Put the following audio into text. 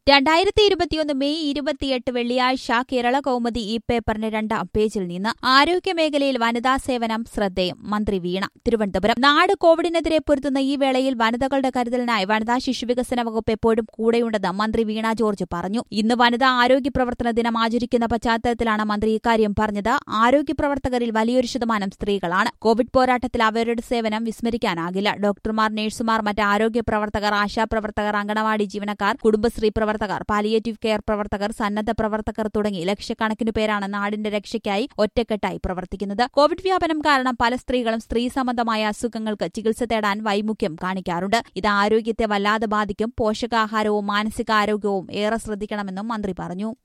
രണ്ടായിരത്തി ഇരുപത്തിയൊന്ന് മെയ് ഇരുപത്തിയെട്ട് വെള്ളിയാഴ്ച കേരള കൗമുദി ഈ പേപ്പറിന്റെ രണ്ടാം പേജിൽ നിന്ന് ആരോഗ്യമേഖലയിൽ വനിതാ സേവനം ശ്രദ്ധേയം മന്ത്രി വീണ തിരുവനന്തപുരം നാട് കോവിഡിനെതിരെ പൊരുത്തുന്ന ഈ വേളയിൽ വനിതകളുടെ കരുതലിനായി വനിതാ ശിശുവികസന വകുപ്പ് എപ്പോഴും കൂടെയുണ്ടെന്ന് മന്ത്രി വീണ ജോർജ് പറഞ്ഞു ഇന്ന് വനിതാ ആരോഗ്യ പ്രവർത്തന ദിനം ആചരിക്കുന്ന പശ്ചാത്തലത്തിലാണ് മന്ത്രി ഇക്കാര്യം പറഞ്ഞത് ആരോഗ്യ പ്രവർത്തകരിൽ വലിയൊരു ശതമാനം സ്ത്രീകളാണ് കോവിഡ് പോരാട്ടത്തിൽ അവരുടെ സേവനം വിസ്മരിക്കാനാകില്ല ഡോക്ടർമാർ നഴ്സുമാർ മറ്റ് ആരോഗ്യ പ്രവർത്തകർ ആശാപ്രവർത്തകർ അങ്കണവാടി ജീവനക്കാർ കുടുംബശ്രീ പ്രവർത്തകർ പാലിയേറ്റീവ് കെയർ പ്രവർത്തകർ സന്നദ്ധ പ്രവർത്തകർ തുടങ്ങി ലക്ഷക്കണക്കിനു പേരാണ് നാടിന്റെ രക്ഷയ്ക്കായി ഒറ്റക്കെട്ടായി പ്രവർത്തിക്കുന്നത് കോവിഡ് വ്യാപനം കാരണം പല സ്ത്രീകളും സ്ത്രീ സംബന്ധമായ അസുഖങ്ങൾക്ക് ചികിത്സ തേടാൻ വൈമുഖ്യം കാണിക്കാറുണ്ട് ഇത് ആരോഗ്യത്തെ വല്ലാതെ ബാധിക്കും പോഷകാഹാരവും മാനസികാരോഗ്യവും ഏറെ ശ്രദ്ധിക്കണമെന്നും മന്ത്രി പറഞ്ഞു